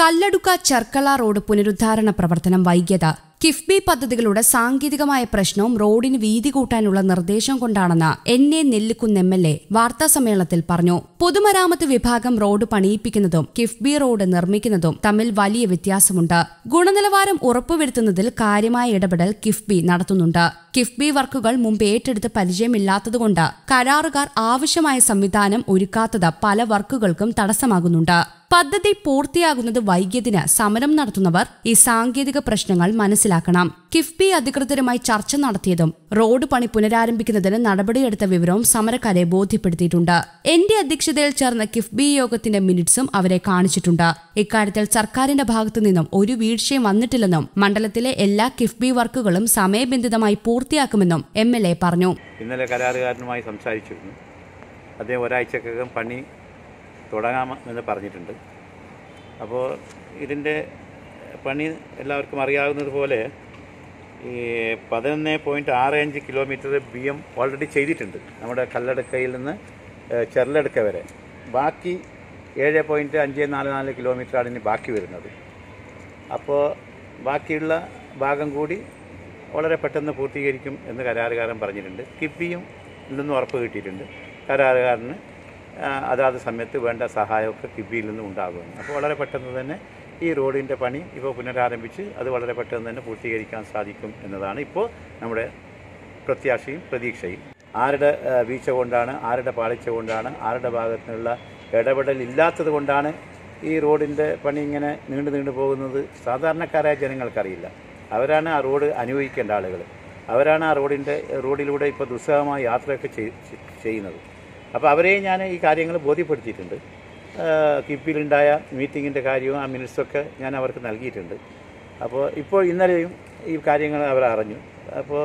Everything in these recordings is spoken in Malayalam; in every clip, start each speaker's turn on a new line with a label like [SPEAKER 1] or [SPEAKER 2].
[SPEAKER 1] കല്ലടുക്ക ചെർക്കള റോഡ് പുനരുദ്ധാരണ പ്രവർത്തനം വൈകിയത് കിഫ്ബി പദ്ധതികളുടെ സാങ്കേതികമായ പ്രശ്നവും റോഡിന് വീതി കൂട്ടാനുള്ള നിർദ്ദേശം കൊണ്ടാണെന്ന് N A Nellikkunnu M L A വാർത്താസമ്മേളനത്തിൽ പറഞ്ഞു പൊതുമരാമത്ത് വിഭാഗം റോഡ് പണിയിപ്പിക്കുന്നതും കിഫ്ബി റോഡ് നിർമ്മിക്കുന്നതും തമ്മിൽ വലിയ വ്യത്യാസമുണ്ട് ഗുണനിലവാരം ഉറപ്പുവരുത്തുന്നതിൽ കാര്യമായ ഇടപെടൽ കിഫ്ബി നടത്തുന്നുണ്ട് കിഫ്ബി വർക്കുകൾ മുമ്പ് ഏറ്റെടുത്ത് പരിചയമില്ലാത്തതുകൊണ്ട് കരാറുകാർ ആവശ്യമായ സംവിധാനം ഒരുക്കാത്തത് പല വർക്കുകൾക്കും തടസ്സമാകുന്നുണ്ട് പദ്ധതി പൂർത്തിയാകുന്നത് വൈകിയതിന് സമരം നടത്തുന്നവർ ഈ സാങ്കേതിക പ്രശ്നങ്ങൾ മനസ്സിലാക്കണം കിഫ്ബി അധികൃതരുമായി ചർച്ച നടത്തിയതും റോഡ് പണി പുനരാരംഭിക്കുന്നതിന് നടപടിയെടുത്ത വിവരവും സമരക്കാരെ ബോധ്യപ്പെടുത്തിയിട്ടുണ്ട് എന്റെ അധ്യക്ഷതയിൽ ചേർന്ന കിഫ്ബി യോഗത്തിന്റെ മിനിറ്റ്സും അവരെ കാണിച്ചിട്ടുണ്ട് ഇക്കാര്യത്തിൽ സർക്കാരിന്റെ ഭാഗത്തു നിന്നും ഒരു വീഴ്ചയും വന്നിട്ടില്ലെന്നും മണ്ഡലത്തിലെ എല്ലാ കിഫ്ബി വർക്കുകളും സമയബന്ധിതമായി പൂർത്തിയാക്കുമെന്നും എം എൽ എ പറഞ്ഞു
[SPEAKER 2] ഇന്നലെ കരാറുകാരനുമായി സംസാരിച്ചിരുന്നു അദ്ദേഹം ഒരാഴ്ചക്കകം പണി തുടങ്ങാമെന്ന് പറഞ്ഞിട്ടുണ്ട് അപ്പോൾ ഇതിൻ്റെ പണി എല്ലാവർക്കും അറിയാവുന്നത് പോലെ ഈ പതിനൊന്ന് പോയിൻറ്റ് ആറ് അഞ്ച് കിലോമീറ്റർ ബി എം ഓൾറെഡി ചെയ്തിട്ടുണ്ട് നമ്മുടെ കല്ലടക്കയിൽ നിന്ന് ഏഹ്, ചെർലടുക്ക വരെ ബാക്കി ഏഴ് പോയിൻറ്റ് അഞ്ച് നാല് നാല് കിലോമീറ്ററാണ് ഇനി ബാക്കി വരുന്നത് അപ്പോൾ ബാക്കിയുള്ള ഭാഗം കൂടി വളരെ പെട്ടെന്ന് പൂർത്തീകരിക്കും എന്ന് കരാറുകാരൻ പറഞ്ഞിട്ടുണ്ട് കിഫ്ബിയും നിന്ന് ഉറപ്പ് കിട്ടിയിട്ടുണ്ട് കരാറുകാരന് ആ, അതാത് സമയത്ത് വേണ്ട സഹായമൊക്കെ കിഫ്ബിയിൽ നിന്നും ഉണ്ടാകുമെന്ന് അപ്പോൾ വളരെ പെട്ടെന്ന് തന്നെ ഈ റോഡിൻ്റെ പണി ഇപ്പോൾ പുനരാരംഭിച്ച് അത് വളരെ പെട്ടെന്ന് തന്നെ പൂർത്തീകരിക്കാൻ സാധിക്കും എന്നതാണ് ഇപ്പോൾ നമ്മുടെ പ്രത്യാശയും പ്രതീക്ഷയും ആരുടെ ആ, വീഴ്ച കൊണ്ടാണ് ആരുടെ പാളിച്ച കൊണ്ടാണ് ആരുടെ ഭാഗത്തു നിന്നുള്ള ഇടപെടൽ ഇല്ലാത്തത് കൊണ്ടാണ് ഈ റോഡിൻ്റെ പണി ഇങ്ങനെ നീണ്ടു നീണ്ടു പോകുന്നത് സാധാരണക്കാരായ ജനങ്ങൾക്കറിയില്ല അവരാണ് ആ റോഡ് അനുഭവിക്കേണ്ട ആളുകൾ അവരാണ് ആ റോഡിൻ്റെ റോഡിലൂടെ ഇപ്പോൾ ദുസ്സഹമായ യാത്രയൊക്കെ ചെയ്- ചെ- ചെയ്യുന്നത് അപ്പോൾ അവരെയും ഞാൻ ഈ കാര്യങ്ങൾ ബോധ്യപ്പെടുത്തിയിട്ടുണ്ട് കിപ്പിയിലുണ്ടായ മീറ്റിങ്ങിൻ്റെ കാര്യവും ആ മിനിറ്റ്സൊക്കെ ഞാൻ അവർക്ക് നൽകിയിട്ടുണ്ട് അപ്പോൾ ഇപ്പോൾ ഇന്നലെയും ഈ കാര്യങ്ങൾ അവർ അറിഞ്ഞു അപ്പോൾ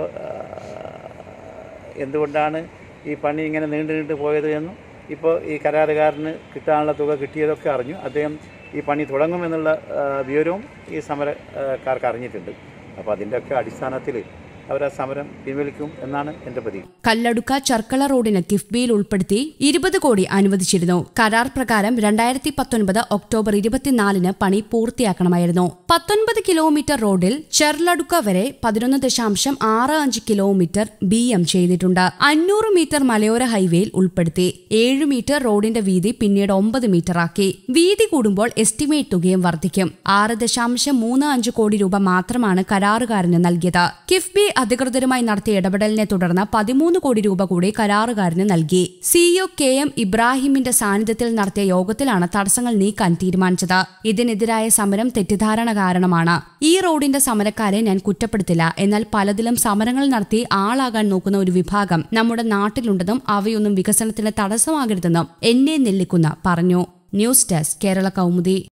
[SPEAKER 2] എന്തുകൊണ്ടാണ് ഈ പണി ഇങ്ങനെ നീണ്ടു നീണ്ടു പോയത് എന്നും ഇപ്പോൾ ഈ കരാറുകാരന് കിട്ടാനുള്ള തുക കിട്ടിയതൊക്കെ അറിഞ്ഞു അദ്ദേഹം ഈ പണി തുടങ്ങുമെന്നുള്ള ആ, വിവരവും ഈ സമരക്കാർക്ക് അറിഞ്ഞിട്ടുണ്ട് അപ്പോൾ അതിൻ്റെയൊക്കെ അടിസ്ഥാനത്തിൽ അവർ ആ സമരം പിൻവലിക്കും എന്നാണ് എൻ്റെ പ്രതീക്ഷ
[SPEAKER 1] കല്ലടുക്ക ചർക്കള റോഡിന് കിഫ്ബിയിൽ ഉൾപ്പെടുത്തി ഇരുപത് കോടി അനുവദിച്ചിരുന്നു കരാർ പ്രകാരം രണ്ടായിരത്തി പത്തൊൻപത് ഒക്ടോബർ ഇരുപത്തിനാലിന് പണി പൂർത്തിയാക്കണമായിരുന്നു പത്തൊൻപത് കിലോമീറ്റർ റോഡിൽ ചെർലടുക്ക വരെ പതിനൊന്ന് ദശാംശം ആറ് അഞ്ച് കിലോമീറ്റർ ബി എം ചെയ്തിട്ടുണ്ട് അഞ്ഞൂറ് മീറ്റർ മലയോര ഹൈവേയിൽ ഉൾപ്പെടുത്തി ഏഴ് മീറ്റർ റോഡിന്റെ വീതി പിന്നീട് ഒമ്പത് മീറ്റർ ആക്കി വീതി കൂടുമ്പോൾ എസ്റ്റിമേറ്റ് തുകയും വർദ്ധിക്കും ആറ് ദശാംശം മൂന്ന് അഞ്ച് കോടി രൂപ മാത്രമാണ് കരാറുകാരന് നൽകിയത് കിഫ്ബി അധികൃതരുമായി നടത്തിയ ഇടപെടലിനെ തുടർന്ന് പതിമൂന്ന് കോടി രൂപ കൂടി കരാറുകാരന് നൽകി സിഇഒ കെ എം ഇബ്രാഹിമിന്റെ സാന്നിധ്യത്തിൽ നടത്തിയ യോഗത്തിലാണ് തടസ്സങ്ങൾ നീക്കാൻ തീരുമാനിച്ചത് ഇതിനെതിരായ സമരം തെറ്റിദ്ധാരണ കാരണമാണ് ഈ റോഡിന്റെ സമരക്കാരെ ഞാൻ കുറ്റപ്പെടുത്തില്ല എന്നാൽ പലതിലും സമരങ്ങൾ നടത്തി ആളാകാൻ നോക്കുന്ന ഒരു വിഭാഗം നമ്മുടെ നാട്ടിലുണ്ടെന്നും അവയൊന്നും വികസനത്തിന് തടസ്സമാകരുതെന്നും എന്നെ നെല്ലിക്കുന്ന പറഞ്ഞു ന്യൂസ് ഡെസ്ക് കേരള കൗമുദി